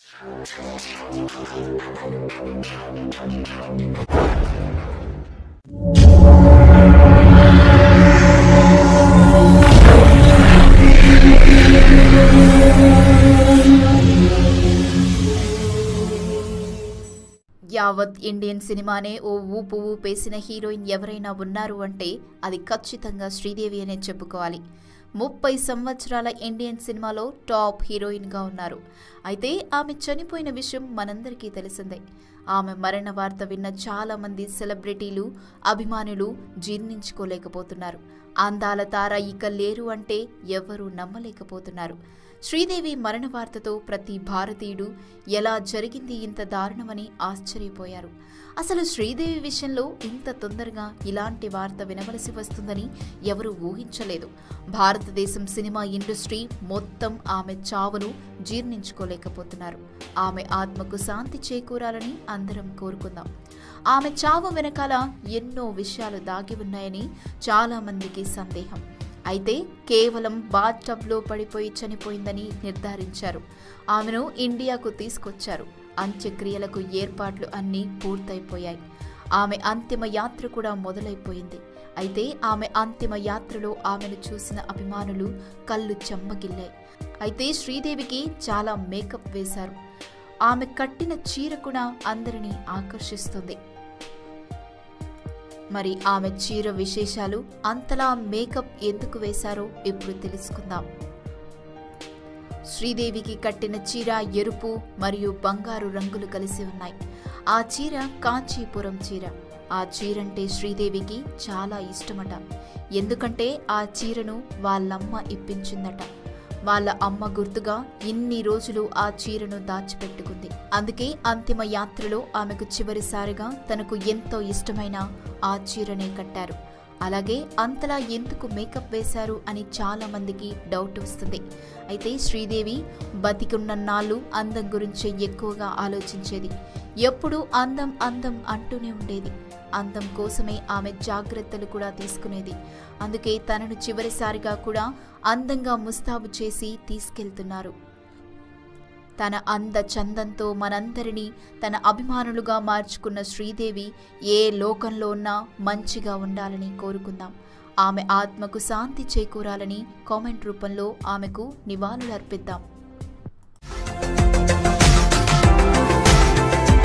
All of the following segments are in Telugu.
యావత్ ఇండియన్ సినిమానే ఓ ఊపు ఊపేసిన హీరోయిన్ ఎవరైనా ఉన్నారు అంటే అది ఖచ్చితంగా శ్రీదేవి అనే చెప్పుకోవాలి ముప్పై సంవత్సరాల ఇండియన్ సినిమాలో టాప్ హీరోయిన్గా ఉన్నారు అయితే ఆమె చనిపోయిన విషయం మనందరికీ తెలిసిందే ఆమె మరణ వార్త విన్న చాలా మంది సెలబ్రిటీలు అభిమానులు జీర్ణించుకోలేకపోతున్నారు అందాల తార ఇక లేరు అంటే ఎవరూ నమ్మలేకపోతున్నారు శ్రీదేవి మరణ వార్తతో ప్రతి భారతీయుడు ఎలా జరిగింది ఇంత దారుణమని ఆశ్చర్యపోయారు అసలు శ్రీదేవి విషయంలో ఇంత తొందరగా ఇలాంటి వార్త వినవలసి వస్తుందని ఎవరూ ఊహించలేదు భారతదేశం సినిమా ఇండస్ట్రీ మొత్తం ఆమె చావును జీర్ణించుకోలేకపోతున్నారు ఆమె ఆత్మకు శాంతి చేకూరాలని అందరం కోరుకుందాం ఆమె చావు వెనకాల ఎన్నో విషయాలు దాగి ఉన్నాయని చాలా మందికి సందేహం అయితే కేవలం బాత్ టబ్లో పడిపోయి చనిపోయిందని నిర్ధారించారు ఆమెను ఇండియాకు తీసుకొచ్చారు అంత్యక్రియలకు ఏర్పాట్లు అన్నీ పూర్తయిపోయాయి ఆమె అంతిమ యాత్ర కూడా మొదలైపోయింది అయితే ఆమె అంతిమ యాత్రలో ఆమెను చూసిన అభిమానులు కళ్ళు చెమ్మగిల్లాయి అయితే శ్రీదేవికి చాలా మేకప్ వేశారు ఆమె కట్టిన చీర కూడా అందరినీ ఆకర్షిస్తుంది మరి ఆమె చీర విశేషాలు అంతలా మేకప్ ఎందుకు వేశారో ఇప్పుడు తెలుసుకుందాం శ్రీదేవికి కట్టిన చీర ఎరుపు మరియు బంగారు రంగులు కలిసి ఉన్నాయి ఆ చీర కాంచీపురం చీర ఆ చీరంటే శ్రీదేవికి చాలా ఇష్టమట ఎందుకంటే ఆ చీరను వాళ్ళమ్మ ఇప్పించిందట వాళ్ళ అమ్మ గుర్తుగా ఇన్ని రోజులు ఆ చీరను దాచిపెట్టుకుంది అందుకే అంతిమ యాత్రలో ఆమెకు చివరిసారిగా తనకు ఎంతో ఇష్టమైన ఆ చీరనే కట్టారు అలాగే అంతలా ఎందుకు మేకప్ వేశారు అని చాలా మందికి డౌట్ వస్తుంది అయితే శ్రీదేవి బతికున్న నాళ్ళు అందం గురించి ఎక్కువగా ఆలోచించేది ఎప్పుడూ అందం అందం అంటూనే ఉండేది అందం కోసమే ఆమె జాగ్రత్తలు కూడా తీసుకునేది అందుకే తనను చివరిసారిగా కూడా అందంగా ముస్తాబు చేసి తీసుకెళ్తున్నారు తన అంద చందంతో మనందరినీ తన అభిమానులుగా మార్చుకున్న శ్రీదేవి ఏ లోకంలో ఉన్నా మంచిగా ఉండాలని కోరుకుందాం ఆమె ఆత్మకు శాంతి చేకూరాలని కామెంట్ రూపంలో ఆమెకు నివాళులర్పిద్దాం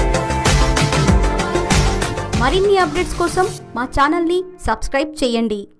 మరిన్ని అప్డేట్స్ కోసం మా ఛానల్ని సబ్స్క్రైబ్ చేయండి